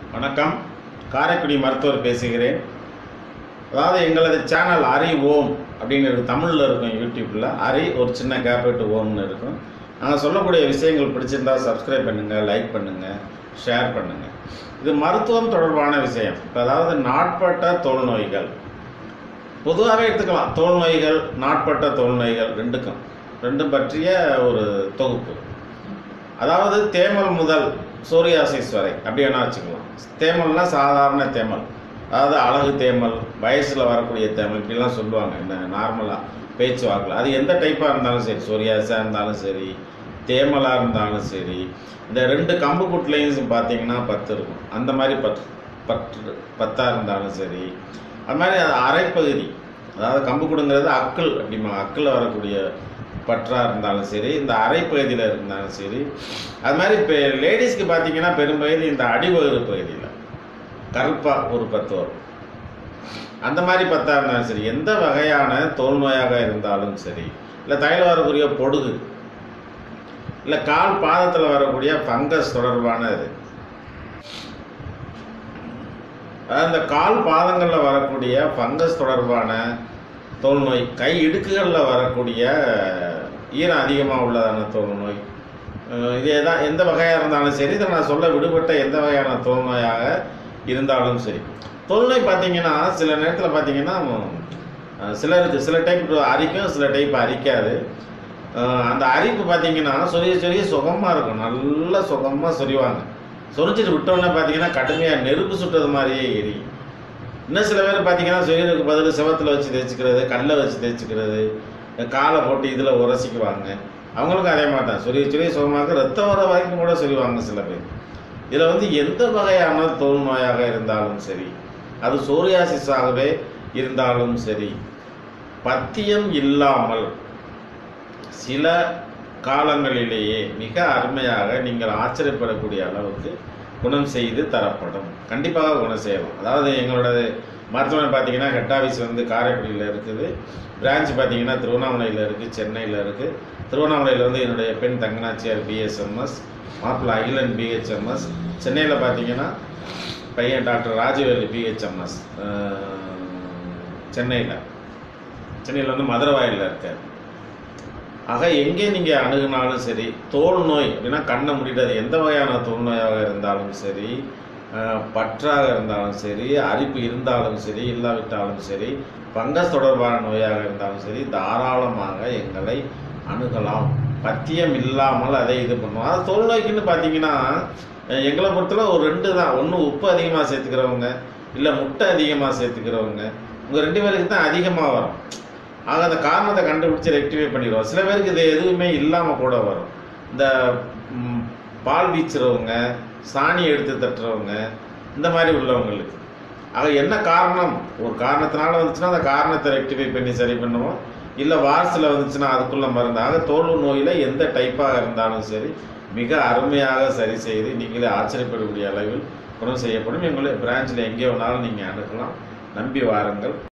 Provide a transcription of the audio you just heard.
வணக்கம் காரைக்குடி மருத்துவர் பேசுகிறேன் அதாவது எங்களது சேனல் அரி ஓம் அப்படின்னு இருக்கு தமிழில் இருக்கும் யூடியூப்பில் அரி ஒரு சின்ன கேபிட்டு ஓம்னு இருக்கும் நாங்கள் சொல்லக்கூடிய விஷயங்கள் பிடிச்சிருந்தா சப்ஸ்கிரைப் பண்ணுங்கள் லைக் பண்ணுங்கள் ஷேர் பண்ணுங்கள் இது மருத்துவம் தொடர்பான விஷயம் இப்போ அதாவது நாட்பட்ட தோல் நோய்கள் பொதுவாகவே எடுத்துக்கலாம் தோல் நோய்கள் நாட்பட்ட தோல் நோய்கள் ரெண்டுக்கும் ரெண்டும் பற்றிய ஒரு தொகுப்பு அதாவது தேமல் முதல் சோரியாசிஸ் வரை அப்படி வேணா வச்சுக்கலாம் தேமல்னா சாதாரண தேமல் அதாவது அழகு தேமல் வயசில் வரக்கூடிய தேமல் இப்படிலாம் சொல்லுவாங்க என்ன நார்மலாக பேச்சு வாக்கில் அது எந்த டைப்பாக இருந்தாலும் சரி சோரியாஸாக இருந்தாலும் சரி தேமலாக இருந்தாலும் சரி இந்த ரெண்டு கம்பு குட்லையும் பார்த்தீங்கன்னா பத்து இருக்கும் அந்த மாதிரி பத்து பத்து பத்தாக இருந்தாலும் சரி அது மாதிரி அது அரைப்பகுதி அதாவது கம்பு குடுங்கிறது அக்கள் அப்படிமா அக்கில் வரக்கூடிய பற்றா இருந்தாலும் சரி இந்த அரைப்பகுதியில் இருந்தாலும் சரி அது மாதிரி இப்போ லேடிஸ்க்கு பார்த்தீங்கன்னா பெரும்பகுதி இந்த அடிவகுறு பகுதியில் கருப்பாக ஒரு பத்து வரும் அந்த மாதிரி பத்தா இருந்தாலும் சரி எந்த வகையான தோல் நோயாக இருந்தாலும் சரி இல்லை தைல வரக்கூடிய பொடுகு இல்லை கால் பாதத்தில் வரக்கூடிய ஃபங்கஸ் தொடர்பான இது அதாவது இந்த கால் பாதங்களில் வரக்கூடிய ஃபங்கஸ் தொடர்பான தோல் நோய் கை இடுக்குகளில் வரக்கூடிய ஈரம் அதிகமாக உள்ளதான தோல் நோய் அஹ் இது எதா எந்த வகையாக இருந்தாலும் சரி இதை நான் சொல்ல விடுபட்ட எந்த வகையான தோல் நோயாக இருந்தாலும் சரி தோல் நோய் பார்த்தீங்கன்னா சில நேரத்தில் பார்த்தீங்கன்னா அஹ் சிலருக்கு சில டைப் அரிக்கும் சில டைப் அரிக்காது அஹ் அந்த அரிப்பு பார்த்தீங்கன்னா சொரிய சொரிய சுகமாக இருக்கும் நல்ல சுகமாக சொரிவாங்க சொரிஞ்சிட்டு விட்டோன்னே பார்த்தீங்கன்னா கடுமையாக நெருப்பு சுட்டது மாதிரியே எரியும் இன்னும் சில பேர் பார்த்தீங்கன்னா சொரியலுக்கு பதில் செவத்தில் வச்சு தேய்ச்சிக்கிறது கல்லை வச்சு தேய்ச்சிக்கிறது காலை போட்டு இதில் உரசிக்குவாங்க அவங்களுக்கும் அதே மாதிரி தான் சொரிய சொரிய சுகமாக ரத்தம் வர வரைக்கும் கூட சொல்லுவாங்க சில பேர் இதில் வந்து எந்த வகையான தோல் நோயாக இருந்தாலும் சரி அது சோரியாசிஸாகவே இருந்தாலும் சரி பத்தியம் இல்லாமல் சில காலங்களிலேயே மிக அருமையாக நீங்கள் ஆச்சரியப்படக்கூடிய அளவுக்கு குணம் செய்து தரப்படும் கண்டிப்பாக குணம் செய்யலாம் அதாவது எங்களோட மருத்துவமனை பார்த்தீங்கன்னா ஹெட் ஆஃபீஸ் வந்து காரைக்குடியில் இருக்குது பிரான்ச் பார்த்தீங்கன்னா திருவண்ணாமலையில் இருக்குது சென்னையில் இருக்குது திருவண்ணாமலையில் வந்து என்னுடைய பெண் தங்கனாச்சியார் பிஎஸ்எம்எஸ் மாப்பிள்ளை அகிலன் பிஹெச்எம்எஸ் சென்னையில் பார்த்தீங்கன்னா பையன் டாக்டர் ராஜவேலு பிஹெச்எம்எஸ் சென்னையில் சென்னையில் வந்து மதுரவாயில் இருக்கார் ஆக எங்கே நீங்கள் அணுகுனாலும் சரி தோல் நோய் அப்படின்னா கண்ணை முடியாது எந்த வகையான தோல் நோயாக இருந்தாலும் சரி அஹ், பற்றாக இருந்தாலும் சரி அரிப்பு இருந்தாலும் சரி இல்லாவிட்டாலும் சரி ஃபங்கஸ் தொடர்பான நோயாக இருந்தாலும் சரி தாராளமாக எங்களை அணுகலாம் பத்தியம் இல்லாமல் அதை இது பண்ணுவோம் அது தோல் நோய்க்குன்னு பார்த்தீங்கன்னா அஹ், எங்களை பொறுத்தல ஒரு ரெண்டு தான் ஒன்று உப்பு அதிகமாக சேர்த்துக்கிறவங்க இல்லை முட்டை அதிகமாக சேர்த்துக்கிறவங்க உங்கள் ரெண்டு பேருக்கு தான் அதிகமாக வரும் ஆக அந்த காரணத்தை கண்டுபிடிச்சு ரெக்டிஃபை பண்ணிடுவோம் சில பேருக்கு இது எதுவுமே இல்லாமல் கூட வரும் இந்த ம், பால் வீச்சுறவங்க சாணி எடுத்து தட்டுறவங்க இந்த மாதிரி உள்ளவங்களுக்கு ஆக என்ன காரணம் ஒரு காரணத்தினால வந்துச்சுன்னா அந்த காரணத்தை ரெக்டிஃபை பண்ணி சரி பண்ணுவோம் இல்லை வாரஸில் வந்துச்சுன்னா அதுக்குள்ள மருந்து ஆக தோல் நோயில் எந்த டைப்பாக இருந்தாலும் சரி மிக அருமையாக சரி செய்து நீங்களே ஆச்சரியப்படக்கூடிய அளவில் குணம் செய்யப்படும் எங்களுடைய பிரான்ச்சில் எங்கே வேணாலும் நீங்கள் அணுகலாம் நம்பி வாருங்கள்